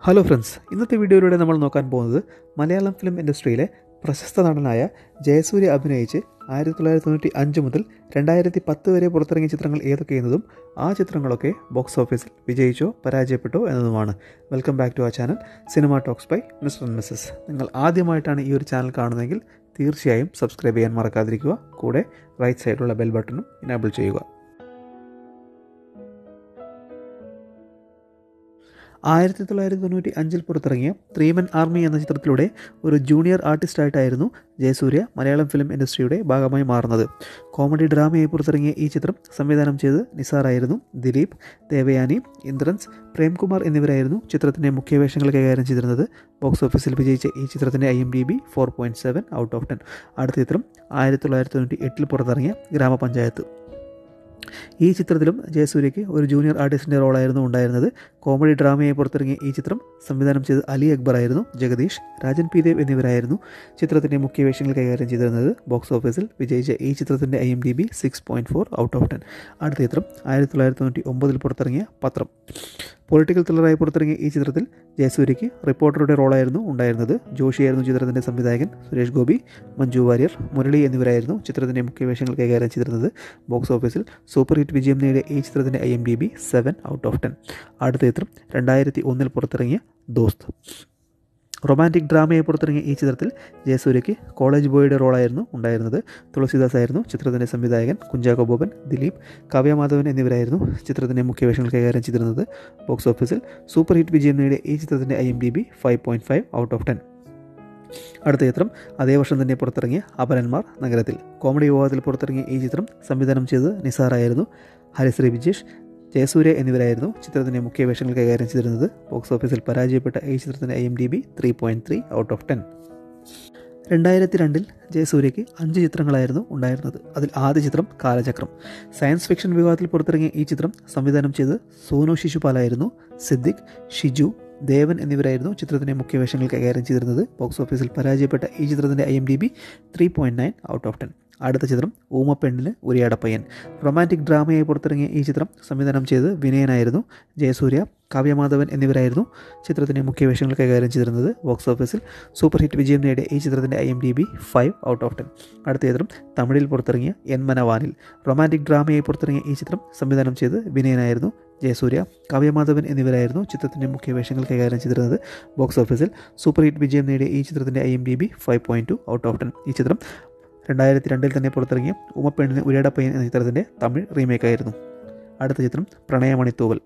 hello friends ഇന്നത്തെ വീഡിയോയിലൂടെ നമ്മൾ നോക്കാൻ പോകുന്നത് മലയാളം ഫിലിം ഇൻഡസ്ട്രിയിലെ പ്രശസ്ത നടനായ ജയസൂര്യ അഭിനയിച്ച് ആയിരത്തി തൊള്ളായിരത്തി തൊണ്ണൂറ്റി അഞ്ച് മുതൽ രണ്ടായിരത്തി പത്ത് വരെ പുറത്തിറങ്ങിയ ചിത്രങ്ങൾ ഏതൊക്കെയെന്നതും ആ ചിത്രങ്ങളൊക്കെ ബോക്സ് ഓഫീസിൽ വിജയിച്ചോ പരാജയപ്പെട്ടോ എന്നതുമാണ് welcome back to the channel cinema talks by mister and missus നിങ്ങൾ ആദ്യമായിട്ടാണ് ഈ ഒരു ചാനൽ കാണുന്നതെങ്കിൽ തീർച്ചയായും സബ്സ്ക്രൈബ് ചെയ്യാൻ മറക്കാതിരിക്കുക കൂടെ റൈറ്റ് സൈഡിലുള്ള ബെൽ ബട്ടണും ഇനാബിൾ ചെയ്യുക ആയിരത്തി തൊള്ളായിരത്തി തൊണ്ണൂറ്റി അഞ്ചിൽ പുറത്തിറങ്ങിയ ത്രീമൻ ആർമി എന്ന ചിത്രത്തിലൂടെ ഒരു ജൂനിയർ ആർട്ടിസ്റ്റായിട്ടായിരുന്നു ജയസൂര്യ മലയാളം ഫിലിം ഇൻഡസ്ട്രിയുടെ ഭാഗമായി മാറുന്നത് കോമഡി ഡ്രാമയായി പുറത്തിറങ്ങിയ ഈ ചിത്രം സംവിധാനം ചെയ്ത് നിസാറായിരുന്നു ദിലീപ് ദേവയാനി ഇന്ദ്രൻസ് പ്രേംകുമാർ എന്നിവരായിരുന്നു ചിത്രത്തിൻ്റെ മുഖ്യവേഷങ്ങൾ കൈകാര്യം ചെയ്തിരുന്നത് ബോക്സ് ഓഫീസിൽ വിജയിച്ച ഈ ചിത്രത്തിൻ്റെ I M D B four point seven out of ten അടുത്ത ചിത്രം ആയിരത്തി തൊള്ളായിരത്തി തൊണ്ണൂറ്റി എട്ടിൽ പുറത്തിറങ്ങിയ ഗ്രാമപഞ്ചായത്ത് ഈ ചിത്രത്തിലും ജയസൂര്യയ്ക്ക് ഒരു ജൂനിയർ ആർട്ടിസ്റ്റിൻ്റെ റോളായിരുന്നു ഉണ്ടായിരുന്നത് കോമഡി ഡ്രാമയായി പുറത്തിറങ്ങിയ ഈ ചിത്രം സംവിധാനം ചെയ്ത് അലി അക്ബർ ആയിരുന്നു ജഗദീഷ് രാജൻ പി ദേവ് എന്നിവരായിരുന്നു ചിത്രത്തിൻ്റെ മുഖ്യ വേഷങ്ങൾ കൈകാര്യം ചെയ്തിരുന്നത് ബോക്സ് ഓഫീസിൽ വിജയിച്ച ഈ ചിത്രത്തിൻ്റെ I M D B six point four out of ten അടുത്ത ചിത്രം ആയിരത്തി തൊള്ളായിരത്തി തൊണ്ണൂറ്റി ഒമ്പതിൽ പുറത്തിറങ്ങിയ പത്രം പൊളിറ്റിക്കൽ ത്രില്ലറായി പുറത്തിറങ്ങിയ ഈ ചിത്രത്തിൽ ജയസൂര്യയ്ക്ക് റിപ്പോർട്ടറുടെ റോളായിരുന്നു ഉണ്ടായിരുന്നത് ജോഷിയായിരുന്നു ചിത്രത്തിൻ്റെ സംവിധായകൻ സുരേഷ് ഗോപി മഞ്ജു വാര്യർ മുരളി എന്നിവരായിരുന്നു ചിത്രത്തിൻ്റെ മുഖ്യവേഷങ്ങൾ കൈകാര്യം ചെയ്തിരുന്നത് ബോക്സ് ഓഫീസിൽ സൂപ്പർ ഹിറ്റ് വിജയം നേടിയ ഈ ചിത്രത്തിൻ്റെ I M D B seven out of ten അടുത്ത ചിത്രം രണ്ടായിരത്തി ഒന്നിൽ പുറത്തിറങ്ങിയ ദോസ്ത് റൊമാൻറ്റിക് ഡ്രാമയായി പുറത്തിറങ്ങിയ ഈ ചിത്രത്തിൽ ജയസൂര്യയ്ക്ക് കോളേജ് ബോയുടെ റോളായിരുന്നു ഉണ്ടായിരുന്നത് തുളസിദാസ് ആയിരുന്നു ചിത്രത്തിൻ്റെ സംവിധായകൻ കുഞ്ചാക്കോ ബോബൻ ദിലീപ് കാവ്യമാധവൻ എന്നിവരായിരുന്നു ചിത്രത്തിൻ്റെ മുഖ്യവേഷങ്ങൾ കൈകാര്യം ചെയ്തിരുന്നത് ബോക്സ് ഓഫീസിൽ സൂപ്പർ ഹിറ്റ് വിജയം നേടിയ ഈ ചിത്രത്തിൻ്റെ I M D B five point five out of ten അടുത്ത ചിത്രം അതേ വർഷം തന്നെ പുറത്തിറങ്ങിയ അപരന്മാർ നഗരത്തിൽ കോമഡി വിഭാഗത്തിൽ പുറത്തിറങ്ങിയ ഈ ചിത്രം സംവിധാനം ചെയ്തത് നിസാറായിരുന്നു ഹരിശ്രീ വിജേഷ് ജയസൂര്യ എന്നിവരായിരുന്നു ചിത്രത്തിൻ്റെ മുഖ്യ വേഷങ്ങൾ കൈകാര്യം ചെയ്തിരുന്നത് ബോക്സ് ഓഫീസിൽ പരാജയപ്പെട്ട ഈ ചിത്രത്തിൻ്റെ I M D B three point three out of ten രണ്ടായിരത്തി രണ്ടിൽ ജയസൂര്യയ്ക്ക് അഞ്ച് ചിത്രങ്ങളായിരുന്നു ഉണ്ടായിരുന്നത് അതിൽ ആദ്യ ചിത്രം കാലചക്രം സയൻസ് ഫിക്ഷൻ വിഭാഗത്തിൽ പുറത്തിറങ്ങിയ ഈ ചിത്രം സംവിധാനം ചെയ്ത് സോനു ശിശുപാലായിരുന്നു സിദ്ദിഖ് ഷിജു ദേവൻ എന്നിവരായിരുന്നു ചിത്രത്തിൻ്റെ മുഖ്യവേഷങ്ങൾ കൈകാര്യം ചെയ്തിരുന്നത് ബോക്സ് ഓഫീസിൽ പരാജയപ്പെട്ട ഈ ചിത്രത്തിൻ്റെ I M D B three point nine out of ten അടുത്ത ചിത്രം ഊമപ്പെണ്ണിന് ഉരിയാടപ്പയ്യൻ റൊമാൻറ്റിക് ഡ്രാമയായി പുറത്തിറങ്ങിയ ഈ ചിത്രം സംവിധാനം ചെയ്ത് വിനയനായിരുന്നു ജയസൂര്യ കാവ്യമാധവൻ എന്നിവരായിരുന്നു ചിത്രത്തിൻ്റെ മുഖ്യവേഷങ്ങൾ കൈകാര്യം ചെയ്തിരുന്നത് ബോക്സ് ഓഫീസിൽ സൂപ്പർ ഹിറ്റ് വിജയം നേടിയ ഈ ചിത്രത്തിൻ്റെ I M D B five out of ten അടുത്ത ചിത്രം തമിഴിൽ പുറത്തിറങ്ങിയ എൻമനവാനിൽ റൊമാൻറ്റിക് ഡ്രാമയായി പുറത്തിറങ്ങിയ ഈ ചിത്രം സംവിധാനം ചെയ്ത് വിനയനായിരുന്നു ജയസൂര്യ കാവ്യമാധവൻ എന്നിവരായിരുന്നു ചിത്രത്തിൻ്റെ മുഖ്യവേഷങ്ങൾ കൈകാര്യം ചെയ്തിരുന്നത് ബോക്സ് ഓഫീസിൽ സൂപ്പർ ഹിറ്റ് വിജയം നേടിയ ഈ ചിത്രത്തിൻ്റെ I M D B five point two out of ten ഈ ചിത്രം രണ്ടായിരത്തി രണ്ടിൽ തന്നെ പുറത്തിറങ്ങിയ ഉമപ്പെണ്ണിന് ഉരടപ്പയ്യൻ എന്ന ചിത്രത്തിൻ്റെ തമിഴ് റീമേക്കായിരുന്നു അടുത്ത ചിത്രം പ്രണയമണിത്തൂവൽ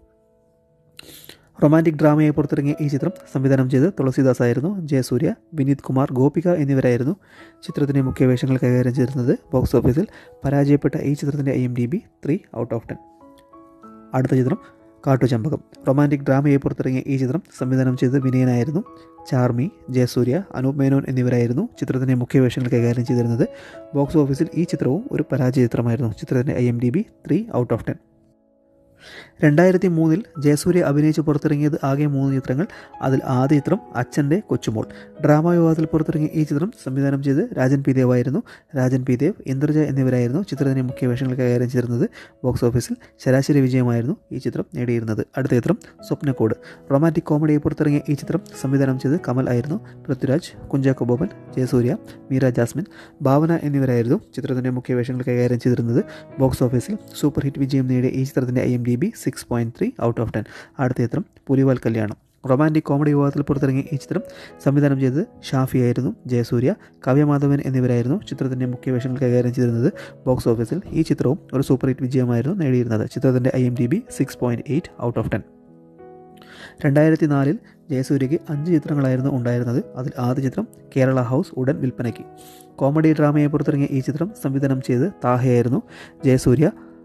റൊമാൻറ്റിക് ഡ്രാമയായി പുറത്തിറങ്ങിയ ഈ ചിത്രം സംവിധാനം ചെയ്ത് തുളസിദാസ് ആയിരുന്നു ജയസൂര്യ വിനീത് കുമാർ ഗോപിക എന്നിവരായിരുന്നു ചിത്രത്തിൻ്റെ മുഖ്യവേഷങ്ങൾ കൈകാര്യം ചെയ്തിരുന്നത് ബോക്സ് ഓഫീസിൽ പരാജയപ്പെട്ട ഈ ചിത്രത്തിൻ്റെ I M D B three out of ten അടുത്ത ചിത്രം കാട്ടുചമ്പകം റൊമാൻറ്റിക് ഡ്രാമയായി പുറത്തിറങ്ങിയ ഈ ചിത്രം സംവിധാനം ചെയ്ത് വിനയനായിരുന്നു ചാർമി ജയസൂര്യ അനൂപ് മേനോൻ എന്നിവരായിരുന്നു ചിത്രത്തിൻ്റെ മുഖ്യവേഷങ്ങൾ കൈകാര്യം ചെയ്തിരുന്നത് ബോക്സ് ഓഫീസിൽ ഈ ചിത്രവും ഒരു പരാജയ ചിത്രമായിരുന്നു ചിത്രത്തിൻ്റെ I M D B three out of ten രണ്ടായിരത്തി മൂന്നിൽ ജയസൂര്യ അഭിനയിച്ച് പുറത്തിറങ്ങിയത് ആകെ മൂന്ന് ചിത്രങ്ങൾ അതിൽ ആദ്യ ചിത്രം അച്ഛൻ്റെ കൊച്ചുമോൾ ഡ്രാമ വിവാദത്തിൽ പുറത്തിറങ്ങിയ ഈ ചിത്രം സംവിധാനം ചെയ്ത് രാജൻ പി ദേവ് ആയിരുന്നു രാജൻ പി ദേവ് ഇന്ദ്രജ എന്നിവരായിരുന്നു ചിത്രത്തിൻ്റെ മുഖ്യ വേഷങ്ങൾ കൈകാര്യം ചെയ്തിരുന്നത് ബോക്സ് ഓഫീസിൽ ശരാശരി വിജയമായിരുന്നു ഈ ചിത്രം നേടിയിരുന്നത് അടുത്ത ചിത്രം സ്വപ്നക്കോട് റൊമാൻറ്റിക് കോമഡിയായി പുറത്തിറങ്ങിയ ഈ ചിത്രം സംവിധാനം ചെയ്ത് കമൽ ആയിരുന്നു പൃഥ്വിരാജ് കുഞ്ചാക്കോ ബോബൻ ജയസൂര്യ മീര ജാസ്മിൻ ഭാവന എന്നിവരായിരുന്നു ചിത്രത്തിൻ്റെ മുഖ്യ വേഷങ്ങൾ കൈകാര്യം ചെയ്തിരുന്നത് ബോക്സ് ഓഫീസിൽ സൂപ്പർ ഹിറ്റ് വിജയം നേടിയ ഈ ചിത്രത്തിൻ്റെ I M D B six point three out of ten അടുത്ത ചിത്രം പുലിവാൽ കല്യാണം റൊമാൻറ്റിക് കോമഡി വിഭാഗത്തിൽ പുറത്തിറങ്ങിയ ഈ ചിത്രം സംവിധാനം ചെയ്തത് ഷാഫിയായിരുന്നു ജയസൂര്യ കാവ്യമാധവൻ എന്നിവരായിരുന്നു ചിത്രത്തിൻ്റെ മുഖ്യവേഷങ്ങൾ കൈകാര്യം ചെയ്തിരുന്നത് ബോക്സ് ഓഫീസിൽ ഈ ചിത്രവും ഒരു സൂപ്പർ ഹിറ്റ് വിജയമായിരുന്നു നേടിയിരുന്നത് ചിത്രത്തിൻ്റെ I M D B six point eight out of ten രണ്ടായിരത്തി നാലിൽ ജയസൂര്യയ്ക്ക് അഞ്ച് ചിത്രങ്ങളായിരുന്നു ഉണ്ടായിരുന്നത് അതിൽ ആദ്യ ചിത്രം കേരള ഹൗസ് ഉടൻ വിൽപ്പനയ്ക്ക് കോമഡി ഡ്രാമയായി പുറത്തിറങ്ങിയ ഈ ചിത്രം സംവിധാനം ചെയ്ത് താഹയായിരുന്നു ജയസൂര്യ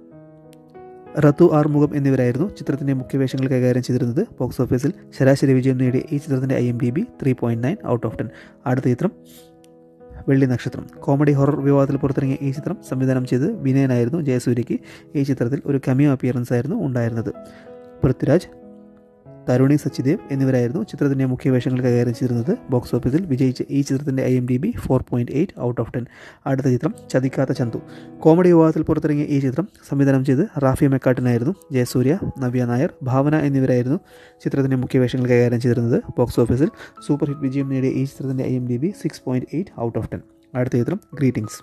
റതു ആർമുഖം എന്നിവരായിരുന്നു ചിത്രത്തിൻ്റെ മുഖ്യവേഷങ്ങൾ കൈകാര്യം ചെയ്തിരുന്നത് ബോക്സ് ഓഫീസിൽ ശരാശരി വിജയം നേടിയ ഈ ചിത്രത്തിൻ്റെ I M D B three point nine out of ten അടുത്ത ചിത്രം വെള്ളി നക്ഷത്രം കോമഡി ഹൊറർ വിവാദത്തിൽ പുറത്തിറങ്ങിയ ഈ ചിത്രം സംവിധാനം ചെയ്ത് വിനയനായിരുന്നു ജയസൂര്യയ്ക്ക് ഈ ചിത്രത്തിൽ ഒരു കമിയോ അപ്പിയറൻസ് ആയിരുന്നു ഉണ്ടായിരുന്നത് പൃഥ്വിരാജ് തരുണി സച്ചിദേവ് എന്നിവരായിരുന്നു ചിത്രത്തിൻ്റെ മുഖ്യ വേഷങ്ങൾ കൈകാര്യം ചെയ്തിരുന്നത് ബോക്സ് ഓഫീസിൽ വിജയിച്ച ഈ ചിത്രത്തിൻ്റെ I M D B four point eight out of ten അടുത്ത ചിത്രം ചതിക്കാത്ത ചന്തു കോമഡി വിഭാഗത്തിൽ പുറത്തിറങ്ങിയ ഈ ചിത്രം സംവിധാനം ചെയ്ത് റാഫി മെക്കാട്ടിനായിരുന്നു ജയസൂര്യ നവ്യ നായർ ഭാവന എന്നിവരായിരുന്നു ചിത്രത്തിൻ്റെ മുഖ്യ വേഷങ്ങൾ കൈകാര്യം ചെയ്തിരുന്നത് ബോക്സ് ഓഫീസിൽ സൂപ്പർ ഹിറ്റ് വിജയം നേടിയ ഈ ചിത്രത്തിൻ്റെ I M D B six point eight out of ten അടുത്ത ചിത്രം ഗ്രീറ്റിംഗ്സ്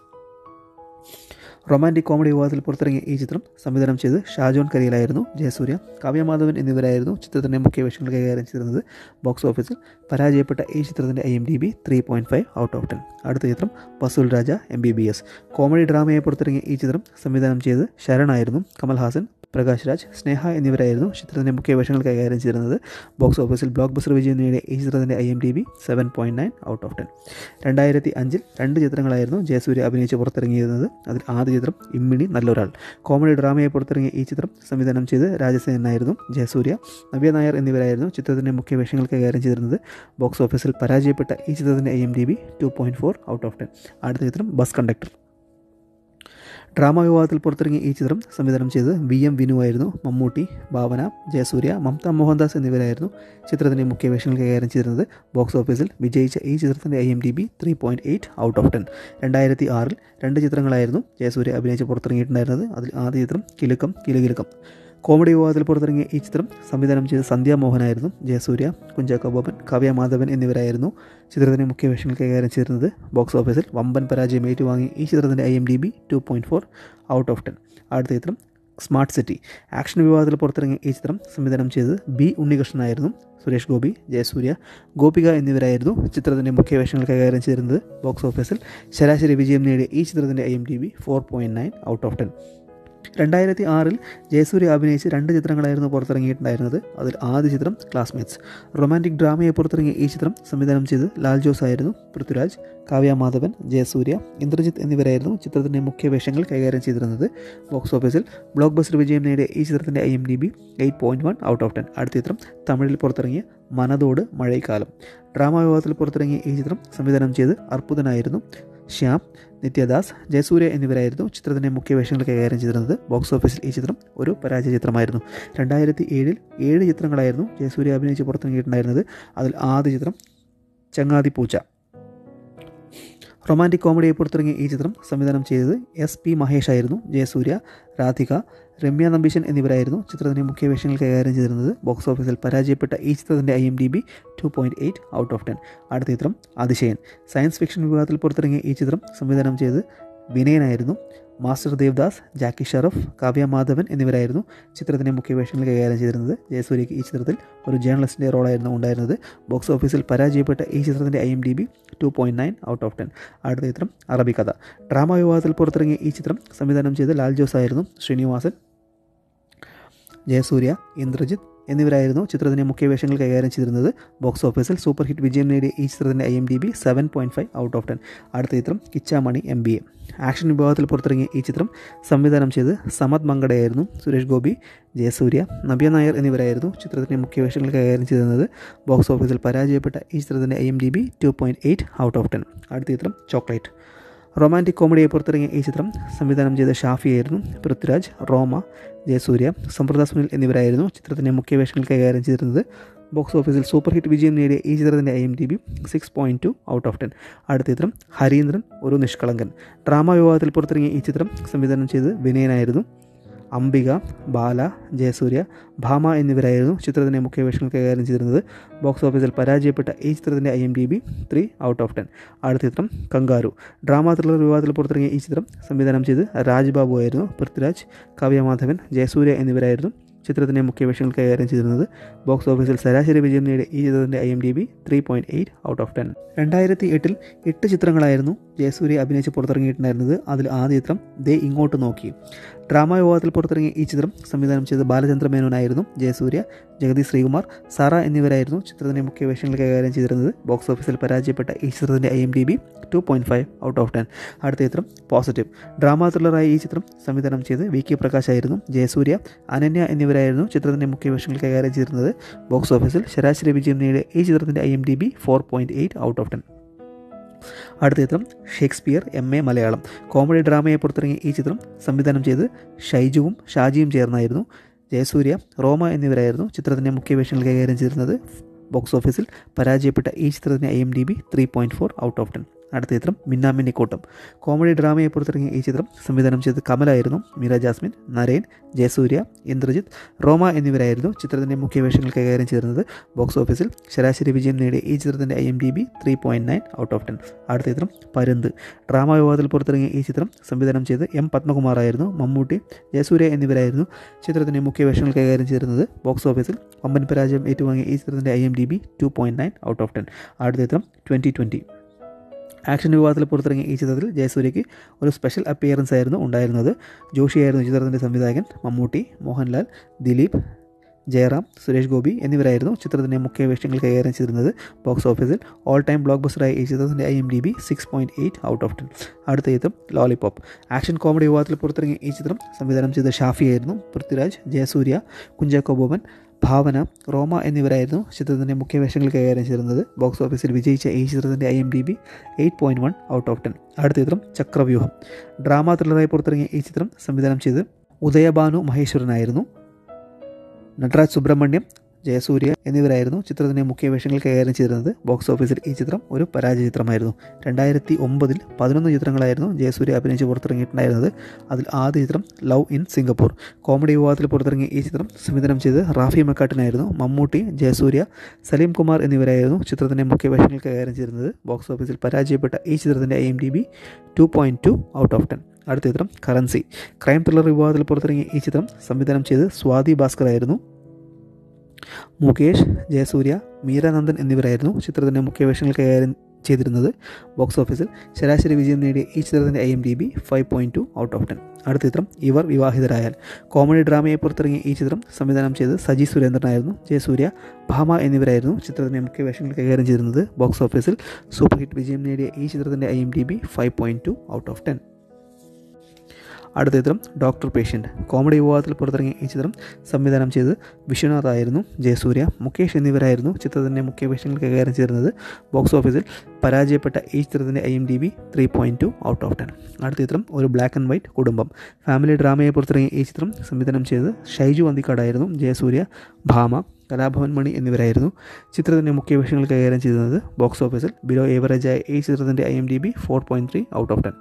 റൊമാൻറ്റിക് കോമഡി വിഭാഗത്തിൽ പുറത്തിറങ്ങിയ ഈ ചിത്രം സംവിധാനം ചെയ്ത് ഷാജോൺ കരിയിലായിരുന്നു ജയസൂര്യ കാവ്യമാധവൻ എന്നിവരായിരുന്നു ചിത്രത്തിൻ്റെ മുഖ്യ വേഷങ്ങൾ കൈകാര്യം ചെയ്തിരുന്നത് ബോക്സ് ഓഫീസിൽ പരാജയപ്പെട്ട ഈ ചിത്രത്തിൻ്റെ I M D B three point five out of ten അടുത്ത ചിത്രം Vasool Raja M B B S comedy ഡ്രാമയെ പുറത്തിറങ്ങിയ ഈ ചിത്രം സംവിധാനം ചെയ്ത് ശരണായിരുന്നു കമൽഹാസൻ പ്രകാശ് രാജ് സ്നേഹ എന്നിവരായിരുന്നു ചിത്രത്തിൻ്റെ മുഖ്യ വേഷങ്ങൾ കൈകാര്യം ചെയ്തിരുന്നത് ബോക്സ് ഓഫീസിൽ ബ്ലോക്ക് ബസ്റ്റർ വിജയം നേടിയ ഈ ചിത്രത്തിൻ്റെ I M D B seven point nine out of ten രണ്ടായിരത്തി അഞ്ചിൽ രണ്ട് ചിത്രങ്ങളായിരുന്നു ജയസൂര്യ അഭിനയിച്ച് പുറത്തിറങ്ങിയിരുന്നത് അതിൽ ആദ്യ ചിത്രം ഇമ്മിണി നല്ലൊരാൾ കോമഡി ഡ്രാമയെ പുറത്തിറങ്ങിയ ഈ ചിത്രം സംവിധാനം ചെയ്ത് രാജസേനായിരുന്നു ജയസൂര്യ നവ്യ നായർ എന്നിവരായിരുന്നു ചിത്രത്തിൻ്റെ മുഖ്യ വേഷങ്ങൾ കൈകാര്യം ചെയ്തിരുന്നത് ബോക്സ് ഓഫീസിൽ പരാജയപ്പെട്ട ഈ ചിത്രത്തിൻ്റെ I M D B two point four out of ten അടുത്ത ചിത്രം ബസ് കണ്ടക്ടർ ഡ്രാമ വിഭാഗത്തിൽ പുറത്തിറങ്ങിയ ഈ ചിത്രം സംവിധാനം ചെയ്ത് വി എം വിനു ആയിരുന്നു മമ്മൂട്ടി ഭാവന ജയസൂര്യ മമത മോഹൻദാസ് എന്നിവരായിരുന്നു ചിത്രത്തിൻ്റെ മുഖ്യ വേഷങ്ങൾ കൈകാര്യം ചെയ്തിരുന്നത് ബോക്സ് ഓഫീസിൽ വിജയിച്ച ഈ ചിത്രത്തിൻ്റെ I M D B three point eight out of ten രണ്ടായിരത്തി ആറിൽ രണ്ട് ചിത്രങ്ങളായിരുന്നു ജയസൂര്യ അഭിനയിച്ച് പുറത്തിറങ്ങിയിട്ടുണ്ടായിരുന്നത് അതിൽ ആദ്യ ചിത്രം കിലുക്കം കിലുകിലുക്കം കോമഡി വിഭാഗത്തിൽ പുറത്തിറങ്ങിയ ഈ ചിത്രം സംവിധാനം ചെയ്ത സന്ധ്യ മോഹനായിരുന്നു ജയസൂര്യ കുഞ്ചാക്കോ ബോബൻ കാവ്യ മാധവൻ എന്നിവരായിരുന്നു ചിത്രത്തിൻ്റെ മുഖ്യ വേഷങ്ങൾ കൈകാര്യം ചെയ്തിരുന്നത് ബോക്സ് ഓഫീസിൽ വമ്പൻ പരാജയം ഏറ്റുവാങ്ങി ഈ ചിത്രത്തിൻ്റെ I M D B two point four out of ten അടുത്ത ചിത്രം സ്മാർട്ട് സിറ്റി ആക്ഷൻ വിഭാഗത്തിൽ പുറത്തിറങ്ങിയ ഈ ചിത്രം സംവിധാനം ചെയ്ത് ബി ഉണ്ണികൃഷ്ണനായിരുന്നു സുരേഷ് ഗോപി ജയസൂര്യ ഗോപിക എന്നിവരായിരുന്നു ചിത്രത്തിൻ്റെ മുഖ്യ വേഷങ്ങൾ കൈകാര്യം ചെയ്തിരുന്നത് ബോക്സ് ഓഫീസിൽ ശരാശരി വിജയം നേടിയ ഈ ചിത്രത്തിൻ്റെ I M D B four point nine out of ten രണ്ടായിരത്തി ആറിൽ ജയസൂര്യ അഭിനയിച്ച് രണ്ട് ചിത്രങ്ങളായിരുന്നു പുറത്തിറങ്ങിയിട്ടുണ്ടായിരുന്നത് അതിൽ ആദ്യ ചിത്രം ക്ലാസ്മേറ്റ്സ് റൊമാൻറ്റിക് ഡ്രാമയെ പുറത്തിറങ്ങിയ ഈ ചിത്രം സംവിധാനം ചെയ്ത് ലാൽ ജോസ് ആയിരുന്നു പൃഥ്വിരാജ് കാവ്യ മാധവൻ ജയസൂര്യ ഇന്ദ്രജിത്ത് എന്നിവരായിരുന്നു ചിത്രത്തിൻ്റെ മുഖ്യ വേഷങ്ങൾ കൈകാര്യം ചെയ്തിരുന്നത് ബോക്സ് ഓഫീസിൽ ബ്ലോക്ക് ബസ്റ്റർ വിജയം നേടിയ ഈ ചിത്രത്തിൻ്റെ I M D B eight point one out of ten അടുത്ത ചിത്രം തമിഴിൽ പുറത്തിറങ്ങിയ മനതോട് മഴയ്ക്കാലം ഡ്രാമ വിഭാഗത്തിൽ പുറത്തിറങ്ങിയ ഈ ചിത്രം സംവിധാനം ചെയ്ത് അർപ്പുതനായിരുന്നു ശ്യാം നിത്യദാസ് ജയസൂര്യ എന്നിവരായിരുന്നു ചിത്രത്തിൻ്റെ മുഖ്യ വേഷങ്ങൾ കൈകാര്യം ചെയ്തിരുന്നത് ബോക്സ് ഓഫീസിൽ ഈ ചിത്രം ഒരു പരാജയ ചിത്രമായിരുന്നു രണ്ടായിരത്തി ഏഴിൽ ഏഴ് ചിത്രങ്ങളായിരുന്നു ജയസൂര്യ അഭിനയിച്ച് പുറത്തിറങ്ങിയിട്ടുണ്ടായിരുന്നത് അതിൽ ആദ്യ ചിത്രം ചങ്ങാതി പൂച്ച റൊമാൻറ്റിക് കോമഡിയെ പുറത്തിറങ്ങിയ ഈ ചിത്രം സംവിധാനം ചെയ്തത് എസ് പി മഹേഷ് ആയിരുന്നു ജയസൂര്യ രാധിക രമ്യ നമ്പീശൻ എന്നിവരായിരുന്നു ചിത്രത്തിൻ്റെ മുഖ്യ വേഷങ്ങൾ കൈകാര്യം ചെയ്തിരുന്നത് ബോക്സ് ഓഫീസിൽ പരാജയപ്പെട്ട ഈ ചിത്രത്തിൻ്റെ I M D B two point eight out of ten അടുത്ത ചിത്രം അതിശയൻ സയൻസ് ഫിക്ഷൻ വിഭാഗത്തിൽ പുറത്തിറങ്ങിയ ഈ ചിത്രം സംവിധാനം ചെയ്ത് വിനയനായിരുന്നു മാസ്റ്റർ ദേവദാസ് ജാക്കി ഷറഫ് കാവ്യ മാധവൻ എന്നിവരായിരുന്നു ചിത്രത്തിൻ്റെ മുഖ്യ വേഷങ്ങൾ കൈകാര്യം ചെയ്തിരുന്നത് ജയസൂര്യയ്ക്ക് ഈ ചിത്രത്തിൽ ഒരു ജേർണലിസ്റ്റിൻ്റെ റോളായിരുന്നു ഉണ്ടായിരുന്നത് ബോക്സ് ഓഫീസിൽ പരാജയപ്പെട്ട ഈ ചിത്രത്തിൻ്റെ I M D B two point nine out of ten അടുത്ത ചിത്രം അറബി കഥ ഡ്രാമ വിഭാഗത്തിൽ പുറത്തിറങ്ങിയ ഈ ചിത്രം സംവിധാനം ചെയ്ത് ലാൽ ജോസ് ആയിരുന്നു ശ്രീനിവാസൻ ജയസൂര്യ ഇന്ദ്രജിത്ത് എന്നിവരായിരുന്നു ചിത്രത്തിൻ്റെ മുഖ്യ വേഷങ്ങൾ കൈകാര്യം ചെയ്തിരുന്നത് ബോക്സ് ഓഫീസിൽ സൂപ്പർ ഹിറ്റ് വിജയം നേടിയ ഈ ചിത്രത്തിൻ്റെ I M D B seven point five out of ten അടുത്ത ചിത്രം Kichamani M B A action വിഭാഗത്തിൽ പുറത്തിറങ്ങിയ ഈ ചിത്രം സംവിധാനം ചെയ്ത് സമത് മങ്കടയായിരുന്നു സുരേഷ് ഗോപി ജയസൂര്യ നവ്യ നായർ എന്നിവരായിരുന്നു ചിത്രത്തിൻ്റെ മുഖ്യ വേഷങ്ങൾ കൈകാര്യം ചെയ്തിരുന്നത് ബോക്സ് ഓഫീസിൽ പരാജയപ്പെട്ട ഈ ചിത്രത്തിൻ്റെ I M D B two point eight out of ten അടുത്ത ചിത്രം ചോക്ലേറ്റ് റൊമാൻറ്റിക് കോമഡിയെ പുറത്തിറങ്ങിയ ഈ ചിത്രം സംവിധാനം ചെയ്ത ഷാഫിയായിരുന്നു പൃഥ്വിരാജ് റോമ ജയസൂര്യ സമ്പ്രദാ സുനിൽ എന്നിവരായിരുന്നു ചിത്രത്തിൻ്റെ മുഖ്യ വേഷങ്ങൾ കൈകാര്യം ചെയ്തിരുന്നത് ബോക്സ് ഓഫീസിൽ സൂപ്പർ ഹിറ്റ് വിജയം നേടിയ ഈ ചിത്രത്തിൻ്റെ I M D B six point two out of ten അടുത്ത ചിത്രം ഹരീന്ദ്രൻ ഒരു നിഷ്കളങ്കൻ ഡ്രാമ വിഭാഗത്തിൽ പുറത്തിറങ്ങിയ ഈ ചിത്രം സംവിധാനം ചെയ്ത് വിനയനായിരുന്നു അംബിക ബാല ജയസൂര്യ ഭാമ എന്നിവരായിരുന്നു ചിത്രത്തിൻ്റെ മുഖ്യ വേഷങ്ങൾ കൈകാര്യം ചെയ്തിരുന്നത് ബോക്സ് ഓഫീസിൽ പരാജയപ്പെട്ട ഈ ചിത്രത്തിൻ്റെ I M D B three out of ten അടുത്ത ചിത്രം കങ്കാരു ഡ്രാമ ത്രില്ലർ വിഭാഗത്തിൽ പുറത്തിറങ്ങിയ ഈ ചിത്രം സംവിധാനം ചെയ്ത് രാജ്ബാബു ആയിരുന്നു പൃഥ്വിരാജ് കാവ്യമാധവൻ ജയസൂര്യ എന്നിവരായിരുന്നു ചിത്രത്തിൻ്റെ മുഖ്യ വേഷങ്ങൾ കൈകാര്യം ചെയ്തിരുന്നത് ബോക്സ് ഓഫീസിൽ ശരാശരി വിജയം നേടിയ ഈ ചിത്രത്തിൻ്റെ I M D B three point eight out of ten രണ്ടായിരത്തി എട്ടിൽ എട്ട് ചിത്രങ്ങളായിരുന്നു ജയസൂര്യ അഭിനയിച്ച് പുറത്തിറങ്ങിയിട്ടുണ്ടായിരുന്നത് അതിൽ ആദ്യ ചിത്രം ദേ ഇങ്ങോട്ട് നോക്കി ഡ്രാമ വിഭാഗത്തിൽ പുറത്തിറങ്ങിയ ഈ ചിത്രം സംവിധാനം ചെയ്ത ബാലചന്ദ്ര മേനോനായിരുന്നു ജയസൂര്യ ജഗദീഷ് ശ്രീകുമാർ സാറ എന്നിവരായിരുന്നു ചിത്രത്തിൻ്റെ മുഖ്യ വേഷങ്ങൾ കൈകാര്യം ചെയ്തിരുന്നത് ബോക്സ് ഓഫീസിൽ പരാജയപ്പെട്ട ഈ ചിത്രത്തിൻ്റെ I M D B two point five out of ten അടുത്ത ചിത്രം പോസിറ്റീവ് ഡ്രാമ ത്രില്ലറായ ഈ ചിത്രം സംവിധാനം ചെയ്ത് വി കെ പ്രകാശ് ആയിരുന്നു ജയസൂര്യ അനന്യ എന്നിവരായിരുന്നു ചിത്രത്തിൻ്റെ മുഖ്യ വേഷങ്ങൾ കൈകാര്യം ചെയ്തിരുന്നത് ബോക്സ് ഓഫീസിൽ ശരാശരി വിജയം നേടിയ ഈ ചിത്രത്തിൻ്റെ I M D B four point eight out of ten അടുത്ത ചിത്രം Shakespeare M A Malayalam comedy ഡ്രാമയെ പുറത്തിറങ്ങിയ ഈ ചിത്രം സംവിധാനം ചെയ്ത് ഷൈജുവും ഷാജിയും ചേർന്നായിരുന്നു ജയസൂര്യ റോമ എന്നിവരായിരുന്നു ചിത്രത്തിൻ്റെ മുഖ്യ വേഷങ്ങൾ കൈകാര്യം ചെയ്തിരുന്നത് ബോക്സ് ഓഫീസിൽ പരാജയപ്പെട്ട ഈ ചിത്രത്തിന് I M D B three point four out of ten അടുത്ത ചിത്രം മിന്നാമിന്നി കൂട്ടം കോമഡി ഡ്രാമയെ പുറത്തിറങ്ങിയ ഈ ചിത്രം സംവിധാനം ചെയ്തത് കമലായിരുന്നു മീര ജാസ്മിൻ നരേൻ ജയസൂര്യ ഇന്ദ്രജിത്ത് റോമ എന്നിവരായിരുന്നു ചിത്രത്തിൻ്റെ മുഖ്യ വേഷങ്ങൾ കൈകാര്യം ചെയ്തിരുന്നത് ബോക്സ് ഓഫീസിൽ ശരാശരി വിജയം നേടിയ ഈ ചിത്രത്തിൻ്റെ I M D B three point nine out of ten അടുത്ത ചിത്രം പരുന്ത് ഡ്രാമ വിവാദത്തിൽ പുറത്തിറങ്ങിയ ഈ ചിത്രം സംവിധാനം ചെയ്ത് എം പത്മകുമാറായിരുന്നു മമ്മൂട്ടി ജയസൂര്യ എന്നിവരായിരുന്നു ചിത്രത്തിൻ്റെ മുഖ്യ വേഷങ്ങൾ കൈകാര്യം ചെയ്തിരുന്നത് ബോക്സ് ഓഫീസിൽ വമ്പൻ പരാജയം ഏറ്റുവാങ്ങിയ ഈ ചിത്രത്തിൻ്റെ I M D B two point nine out of ten അടുത്ത ചിത്രം ട്വൻറ്റി ട്വൻറ്റി ആക്ഷൻ വിഭാഗത്തിൽ പുറത്തിറങ്ങിയ ഈ ചിത്രത്തിൽ ജയസൂര്യയ്ക്ക് ഒരു സ്പെഷ്യൽ അപ്പിയറൻസ് ആയിരുന്നു ഉണ്ടായിരുന്നത് ജോഷിയായിരുന്നു ചിത്രത്തിൻ്റെ സംവിധായകൻ മമ്മൂട്ടി മോഹൻലാൽ ദിലീപ് ജയറാം സുരേഷ് ഗോപി എന്നിവരായിരുന്നു ചിത്രത്തിൻ്റെ മുഖ്യ വേഷങ്ങൾ കൈകാര്യം ചെയ്തിരുന്നത് ബോക്സ് ഓഫീസിൽ ഓൾ ടൈം ബ്ലോക്ക് ബസ്റ്ററായ ഈ ചിത്രത്തിൻ്റെ I M D B six point eight out of ten അടുത്ത ചിത്രം ലോലിപോപ്പ് ആക്ഷൻ കോമഡി വിഭാഗത്തിൽ പുറത്തിറങ്ങിയ ഈ ചിത്രം സംവിധാനം ചെയ്ത ഷാഫിയായിരുന്നു പൃഥ്വിരാജ് ജയസൂര്യ കുഞ്ചാക്കോ ബോബൻ ഭാവന റോമ എന്നിവരായിരുന്നു ചിത്രത്തിൻ്റെ മുഖ്യ വേഷങ്ങൾ കൈകാര്യം ചെയ്തിരുന്നത് ബോക്സ് ഓഫീസിൽ വിജയിച്ച ഈ ചിത്രത്തിൻ്റെ I M D B eight point one out of ten അടുത്ത ചിത്രം ചക്രവ്യൂഹം ഡ്രാമ ത്രില്ലറായി പുറത്തിറങ്ങിയ ഈ ചിത്രം സംവിധാനം ചെയ്ത് ഉദയഭാനു മഹേശ്വരനായിരുന്നു നട്രാജ് സുബ്രഹ്മണ്യം ജയസൂര്യ എന്നിവരായിരുന്നു ചിത്രത്തിൻ്റെ മുഖ്യ വേഷങ്ങൾ കൈകാര്യം ചെയ്തിരുന്നത് ബോക്സ് ഓഫീസിൽ ഈ ചിത്രം ഒരു പരാജയ ചിത്രമായിരുന്നു രണ്ടായിരത്തി ഒമ്പതിൽ പതിനൊന്ന് ചിത്രങ്ങളായിരുന്നു ജയസൂര്യ അഭിനയിച്ച് പുറത്തിറങ്ങിയിട്ടുണ്ടായിരുന്നത് അതിൽ ആദ്യ ചിത്രം ലവ് ഇൻ സിംഗപ്പൂർ കോമഡി വിഭാഗത്തിൽ പുറത്തിറങ്ങിയ ഈ ചിത്രം സംവിധാനം ചെയ്ത് റാഫി മക്കാട്ടിനായിരുന്നു മമ്മൂട്ടി ജയസൂര്യ സലീം കുമാർ എന്നിവരായിരുന്നു ചിത്രത്തിൻ്റെ മുഖ്യ വേഷങ്ങൾ കൈകാര്യം ചെയ്തിരുന്നത് ബോക്സ് ഓഫീസിൽ പരാജയപ്പെട്ട ഈ ചിത്രത്തിൻ്റെ I M D B two point two out of ten അടുത്ത ചിത്രം കറൻസി ക്രൈം ത്രില്ലർ വിഭാഗത്തിൽ പുറത്തിറങ്ങിയ ഈ ചിത്രം സംവിധാനം ചെയ്ത് സ്വാതി ഭാസ്കർ ആയിരുന്നു മുകേഷ് ജയസൂര്യ മീരാനന്ദൻ എന്നിവരായിരുന്നു ചിത്രത്തിൻ്റെ മുഖ്യ വേഷങ്ങൾ കൈകാര്യം ചെയ്തിരുന്നത് ബോക്സ് ഓഫീസിൽ ശരാശരി വിജയം നേടിയ ഈ ചിത്രത്തിൻ്റെ I M D B five point two out of ten അടുത്ത ചിത്രം ഇവർ വിവാഹിതരായാൽ കോമഡി ഡ്രാമയെ പുറത്തിറങ്ങിയ ഈ ചിത്രം സംവിധാനം ചെയ്ത് സജി സുരേന്ദ്രനായിരുന്നു ജയസൂര്യ ഭാമ എന്നിവരായിരുന്നു ചിത്രത്തിൻ്റെ മുഖ്യ വേഷങ്ങൾ കൈകാര്യം ചെയ്തിരുന്നത് ബോക്സ് ഓഫീസിൽ സൂപ്പർ ഹിറ്റ് വിജയം നേടിയ ഈ ചിത്രത്തിൻ്റെ I M D B five point two out of ten അടുത്ത ചിത്രം ഡോക്ടർ പേഷ്യൻ്റ് കോമഡി വിഭാഗത്തിൽ പുറത്തിറങ്ങിയ ഈ ചിത്രം സംവിധാനം ചെയ്ത് വിശ്വനാഥ് ആയിരുന്നു ജയസൂര്യ മുകേഷ് എന്നിവരായിരുന്നു ചിത്രത്തിൻ്റെ മുഖ്യ വേഷങ്ങൾ കൈകാര്യം ചെയ്തിരുന്നത് ബോക്സ് ഓഫീസിൽ പരാജയപ്പെട്ട ഈ ചിത്രത്തിൻ്റെ I M D B three point two out of ten അടുത്ത ചിത്രം ഒരു ബ്ലാക്ക് ആൻഡ് വൈറ്റ് കുടുംബം ഫാമിലി ഡ്രാമയെ പുറത്തിറങ്ങിയ ഈ ചിത്രം സംവിധാനം ചെയ്ത് ഷൈജു അന്തിക്കാടായിരുന്നു ജയസൂര്യ ഭാമ കലാഭവൻ മണി എന്നിവരായിരുന്നു ചിത്രത്തിൻ്റെ മുഖ്യ വേഷങ്ങൾ കൈകാര്യം ചെയ്തിരുന്നത് ബോക്സ് ഓഫീസിൽ ബിലോ ഏവറേജായ ഈ ചിത്രത്തിൻ്റെ I M D B four point three out of ten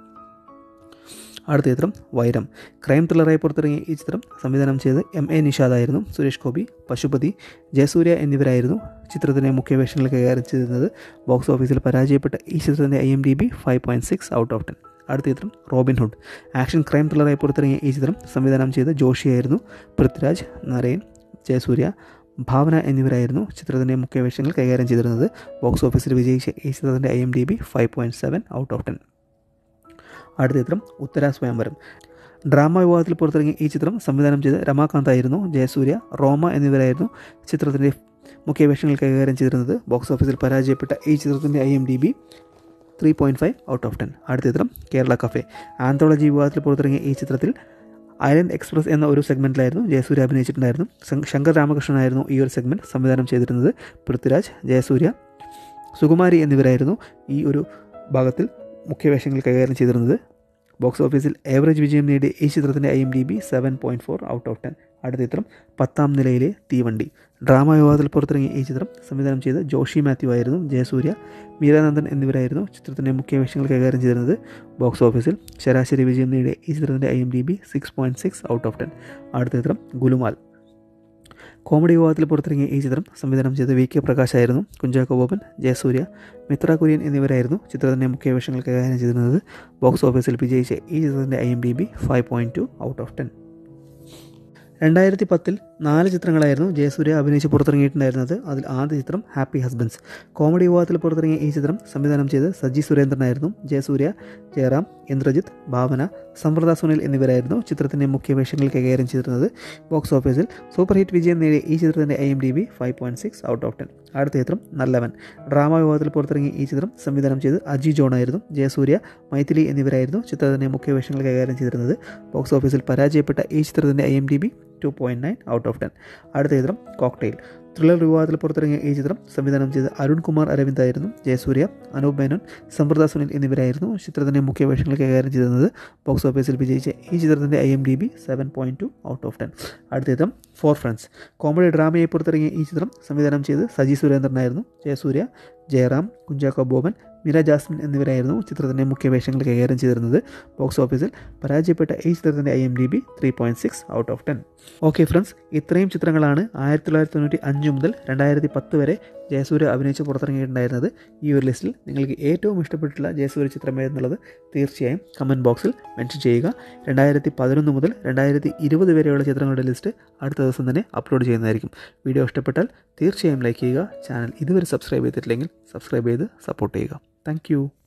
അടുത്ത ചിത്രം വൈരം ക്രൈം ത്രില്ലറായി പുറത്തിറങ്ങിയ ഈ ചിത്രം സംവിധാനം ചെയ്ത് എം എ നിഷാദായിരുന്നു സുരേഷ് ഗോപി പശുപതി ജയസൂര്യ എന്നിവരായിരുന്നു ചിത്രത്തിൻ്റെ മുഖ്യ വേഷങ്ങൾ കൈകാര്യം ചെയ്തിരുന്നത് ബോക്സ് ഓഫീസിൽ പരാജയപ്പെട്ട ഈ ചിത്രത്തിൻ്റെ I M D B five point six out of ten അടുത്ത ചിത്രം റോബിൻ ഹുഡ് ആക്ഷൻ ക്രൈം ത്രില്ലറായി പുറത്തിറങ്ങിയ ഈ ചിത്രം സംവിധാനം ചെയ്ത ജോഷിയായിരുന്നു പൃഥ്വിരാജ് നരേൻ ജയസൂര്യ ഭാവന എന്നിവരായിരുന്നു ചിത്രത്തിൻ്റെ മുഖ്യ വേഷങ്ങൾ കൈകാര്യം ചെയ്തിരുന്നത് ബോക്സ് ഓഫീസിൽ വിജയിച്ച ഈ ചിത്രത്തിൻ്റെ I M D B five point seven out of ten അടുത്ത ചിത്രം ഉത്തര സ്വയംവരം ഡ്രാമ വിഭാഗത്തിൽ പുറത്തിറങ്ങിയ ഈ ചിത്രം സംവിധാനം ചെയ്ത് രമാകാന്ത് ആയിരുന്നു ജയസൂര്യ റോമ എന്നിവരായിരുന്നു ചിത്രത്തിൻ്റെ മുഖ്യ വേഷങ്ങൾ കൈകാര്യം ചെയ്തിരുന്നത് ബോക്സ് ഓഫീസിൽ പരാജയപ്പെട്ട ഈ ചിത്രത്തിൻ്റെ I M D B three point five out of ten അടുത്ത ചിത്രം കേരള കഫേ ആന്തോളജി വിഭാഗത്തിൽ പുറത്തിറങ്ങിയ ഈ ചിത്രത്തിൽ ഐലൻഡ് എക്സ്പ്രസ് എന്ന ഒരു സെഗ്മെൻറ്റിലായിരുന്നു ജയസൂര്യ അഭിനയിച്ചിട്ടുണ്ടായിരുന്നു ശങ്കർ രാമകൃഷ്ണനായിരുന്നു ഈ ഒരു സെഗ്മെൻറ്റ് സംവിധാനം ചെയ്തിരുന്നത് പൃഥ്വിരാജ് ജയസൂര്യ സുകുമാരി എന്നിവരായിരുന്നു ഈ ഒരു ഭാഗത്തിൽ മുഖ്യ വേഷങ്ങൾ കൈകാര്യം ചെയ്തിരുന്നത് ബോക്സ് ഓഫീസിൽ ഏവറേജ് വിജയം നേടിയ ഈ ചിത്രത്തിൻ്റെ I M D B seven point four out of ten അടുത്ത ചിത്രം പത്താം നിലയിലെ തീവണ്ടി ഡ്രാമ വിഭാഗത്തിൽ പുറത്തിറങ്ങിയ ഈ ചിത്രം സംവിധാനം ചെയ്ത് ജോഷി മാത്യു ആയിരുന്നു ജയസൂര്യ മീരാനന്ദൻ എന്നിവരായിരുന്നു ചിത്രത്തിൻ്റെ മുഖ്യ വേഷങ്ങൾ കൈകാര്യം ചെയ്തിരുന്നത് ബോക്സ് ഓഫീസിൽ ശരാശരി വിജയം നേടിയ ഈ ചിത്രത്തിൻ്റെ I M D B six point six out of ten അടുത്ത ചിത്രം ഗുലുമാൽ കോമഡി വിഭാഗത്തിൽ പുറത്തിറങ്ങിയ ഈ ചിത്രം സംവിധാനം ചെയ്ത വി കെ പ്രകാശ് ആയിരുന്നു കുഞ്ചാക്കോ ബോബൻ ജയസൂര്യ മിത്ര കുര്യൻ എന്നിവരായിരുന്നു ചിത്രത്തിൻ്റെ മുഖ്യ വേഷങ്ങൾ കൈകാര്യം ചെയ്തിരുന്നത് ബോക്സ് ഓഫീസിൽ വിജയിച്ച ഈ ചിത്രത്തിൻ്റെ I M D B five point two out of ten രണ്ടായിരത്തി പത്തിൽ നാല് ചിത്രങ്ങളായിരുന്നു ജയസൂര്യ അഭിനയിച്ച് പുറത്തിറങ്ങിയിട്ടുണ്ടായിരുന്നത് അതിൽ ആദ്യ ചിത്രം ഹാപ്പി ഹസ്ബൻഡ്സ് കോമഡി വിഭാഗത്തിൽ പുറത്തിറങ്ങിയ ഈ ചിത്രം സംവിധാനം ചെയ്ത് സജി സുരേന്ദ്രനായിരുന്നു ജയസൂര്യ ജയറാം ഇന്ദ്രജിത്ത് ഭാവന സമൃദ്ധ സുനിൽ എന്നിവരായിരുന്നു ചിത്രത്തിൻ്റെ മുഖ്യ വേഷങ്ങൾ കൈകാര്യം ചെയ്തിരുന്നത് ബോക്സ് ഓഫീസിൽ സൂപ്പർ ഹിറ്റ് വിജയം നേടിയ ഈ ചിത്രത്തിൻ്റെ I M D B five point six out of ten അടുത്ത ചിത്രം നല്ലവൻ ഡ്രാമ വിഭാഗത്തിൽ പുറത്തിറങ്ങിയ ഈ ചിത്രം സംവിധാനം ചെയ്ത് അജി ജോൺ ആയിരുന്നു ജയസൂര്യ മൈഥിലി എന്നിവരായിരുന്നു ചിത്രത്തിൻ്റെ മുഖ്യ വേഷങ്ങൾ കൈകാര്യം ചെയ്തിരുന്നത് ബോക്സ് ഓഫീസിൽ പരാജയപ്പെട്ട ഈ ചിത്രത്തിൻ്റെ I M D B two point nine out of ten അടുത്ത ചിത്രം കോക്ടെയിൽ ത്രില്ലർ വിവാദത്തിൽ പുറത്തിറങ്ങിയ ഈ ചിത്രം സംവിധാനം ചെയ്ത അരുൺ കുമാർ അരവിന്ദ് ആയിരുന്നു ജയസൂര്യ അനൂപ് മേനോൻ സമൃദ്ധ സുനിൽ എന്നിവരായിരുന്നു ചിത്രത്തിൻ്റെ മുഖ്യ വേഷങ്ങൾ കൈകാര്യം ചെയ്തിരുന്നത് ബോക്സ് ഓഫീസിൽ വിജയിച്ച ഈ ചിത്രത്തിൻ്റെ I M D B seven point two out of ten അടുത്ത ചിത്രം ഫോർ ഫ്രണ്ട്സ് കോമഡി ഡ്രാമയായി പുറത്തിറങ്ങിയ ഈ ചിത്രം സംവിധാനം ചെയ്ത് സജി സുരേന്ദ്രനായിരുന്നു ജയസൂര്യ ജയറാം കുഞ്ചാക്കോ ബോബൻ മിര ജാസ്മിൻ എന്നിവരായിരുന്നു ചിത്രത്തിൻ്റെ മുഖ്യ വേഷങ്ങൾ കൈകാര്യം ചെയ്തിരുന്നത് ബോക്സ് ഓഫീസിൽ പരാജയപ്പെട്ട ഈ ചിത്രത്തിൻ്റെ I M D B three point six out of ten okay friends ഇത്രയും ചിത്രങ്ങളാണ് ആയിരത്തി തൊള്ളായിരത്തി തൊണ്ണൂറ്റി അഞ്ച് മുതൽ രണ്ടായിരത്തി പത്ത് വരെ ജയസൂര്യ അഭിനയിച്ച് പുറത്തിറങ്ങിയിട്ടുണ്ടായിരുന്നത് ഈ ഒരു ലിസ്റ്റിൽ നിങ്ങൾക്ക് ഏറ്റവും ഇഷ്ടപ്പെട്ടിട്ടുള്ള ജയസൂര്യ ചിത്രം ഏതെന്നുള്ളത് തീർച്ചയായും കമൻറ്റ് ബോക്സിൽ മെൻഷൻ ചെയ്യുക രണ്ടായിരത്തി പതിനൊന്ന് മുതൽ രണ്ടായിരത്തി ഇരുപത് വരെയുള്ള ചിത്രങ്ങളുടെ ലിസ്റ്റ് അടുത്ത ദിവസം തന്നെ അപ്ലോഡ് ചെയ്യുന്നതായിരിക്കും വീഡിയോ ഇഷ്ടപ്പെട്ടാൽ തീർച്ചയായും ലൈക്ക് ചെയ്യുക ചാനൽ ഇതുവരെ സബ്സ്ക്രൈബ് ചെയ്തിട്ടില്ലെങ്കിൽ സബ്സ്ക്രൈബ് ചെയ്ത് സപ്പോർട്ട് ചെയ്യുക താങ്ക്